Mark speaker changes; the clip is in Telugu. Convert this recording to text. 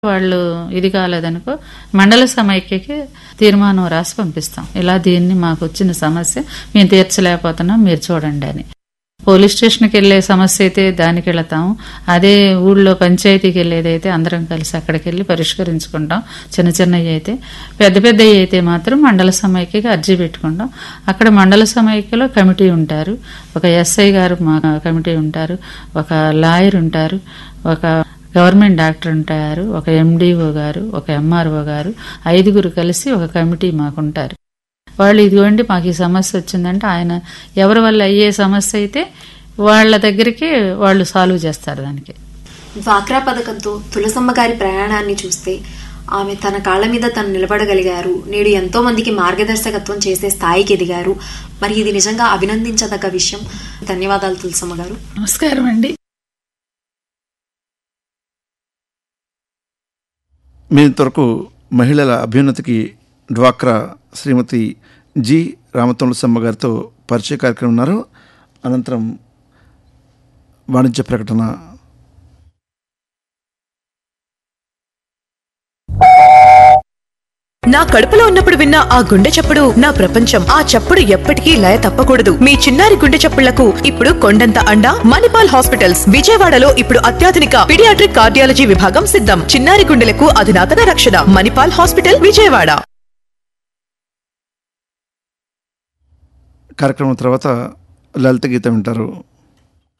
Speaker 1: వాళ్ళు ఇది కాలేదనుకో మండల సమైక్యకి తీర్మానం రాసి పంపిస్తాం ఇలా దీన్ని మాకు వచ్చిన సమస్య మేము తీర్చలేకపోతున్నాం మీరు చూడండి అని పోలీస్ స్టేషన్కి వెళ్ళే సమస్య అయితే దానికి వెళతాం అదే ఊళ్ళో పంచాయతీకి వెళ్ళేదైతే అందరం కలిసి అక్కడికి వెళ్ళి పరిష్కరించుకుంటాం చిన్న చిన్నవి అయితే పెద్ద పెద్దవి అయితే మాత్రం మండల సమైక్యకి అర్జీ పెట్టుకుంటాం అక్కడ మండల సమైక్యలో కమిటీ ఉంటారు ఒక ఎస్ఐ గారు మా కమిటీ ఉంటారు ఒక లాయర్ ఉంటారు ఒక గవర్నమెంట్ డాక్టర్ ఉంటారు ఒక ఎండిఓ గారు ఒక ఎంఆర్ఓ గారు ఐదుగురు కలిసి ఒక కమిటీ మాకుంటారు వాళ్ళు ఇదిగోండి మాకు ఈ సమస్య వచ్చిందంటే ఆయన ఎవరి వల్ల అయ్యే సమస్య అయితే వాళ్ళ దగ్గరికి వాళ్ళు సాల్వ్ చేస్తారు దానికి
Speaker 2: డ్వాక్రా పథకంతో తులసమ్మ గారి ప్రయాణాన్ని చూస్తే ఆమె తన కాళ్ళ మీద తను నిలబడగలిగారు నేడు ఎంతో మందికి మార్గదర్శకత్వం చేసే స్థాయికి ఎదిగారు మరి ఇది నిజంగా అభినందించదగ్గ విషయం ధన్యవాదాలు తులసమ్మ గారు
Speaker 1: నమస్కారం అండి
Speaker 3: మీ ఇంతవరకు మహిళల అభ్యున్నతికి డ్వాక్రా శ్రీమతి జి రామతులసమ్మ గారితో పరిచయ కార్యక్రమం ఉన్నారు అనంతరం వాణిజ్య ప్రకటన
Speaker 4: నా కడుపులో ఉన్నప్పుడు విన్న ఆ గుండె చప్పుడు నా ప్రపంచం ఆ చప్పుడు ఎప్పటికీ లయ తప్పకూడదు మీ చిన్నారి గుండె చప్పుళ్లకు ఇప్పుడు కొండంత అండ మణిపాల్ హాస్పిటల్స్ విజయవాడలో ఇప్పుడు అత్యాధునిక పిడియాట్రిక్ కార్డియాలజీ విభాగం సిద్ధం చిన్నారి గుండెలకు అధునాతన రక్షణ మణిపాల్ హాస్పిటల్ విజయవాడ
Speaker 3: కార్యక్రమం తర్వాత లలిత గీతం వింటారు